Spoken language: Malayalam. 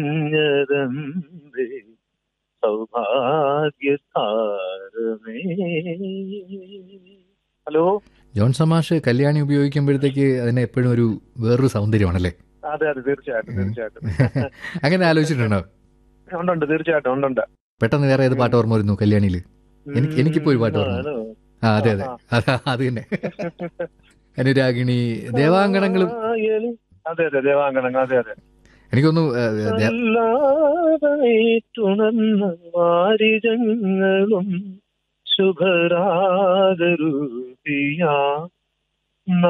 ഞരന്തേ സൗഭാഗ്യതാരമേ ഹലോ ജോൺ സമാഷ് കല്യാണി ഉപയോഗിക്കുമ്പോഴത്തേക്ക് അതിന് എപ്പോഴും ഒരു വേറൊരു സൗന്ദര്യമാണല്ലേ അതെ അതെ തീർച്ചയായിട്ടും തീർച്ചയായിട്ടും അങ്ങനെ ആലോചിച്ചിട്ടുണ്ടോ ഉണ്ടുണ്ട് തീർച്ചയായിട്ടും ഉണ്ടുണ്ട് പെട്ടെന്ന് വേറെ ഏത് പാട്ട് ഓർമ്മ വരുന്നു കല്യാണിയിൽ എനിക്ക് എനിക്കിപ്പോ ഒരു പാട്ട് ഓർമ്മ ആണോ? ആ അതെ അതെ അതാ അത് തന്നെ അനുരാഗിണി ദേവാങ്കണങ്ങളും ആയാലും- അതെ അതെ ദേവാങ്കണങ്ങൾ അതെ അതെ എനിക്കൊന്നു ദേ- അല്ലാതായിട്ടുണർന്ന വാരിജങ്ങളും ശുഭരാഗരൂപിയാ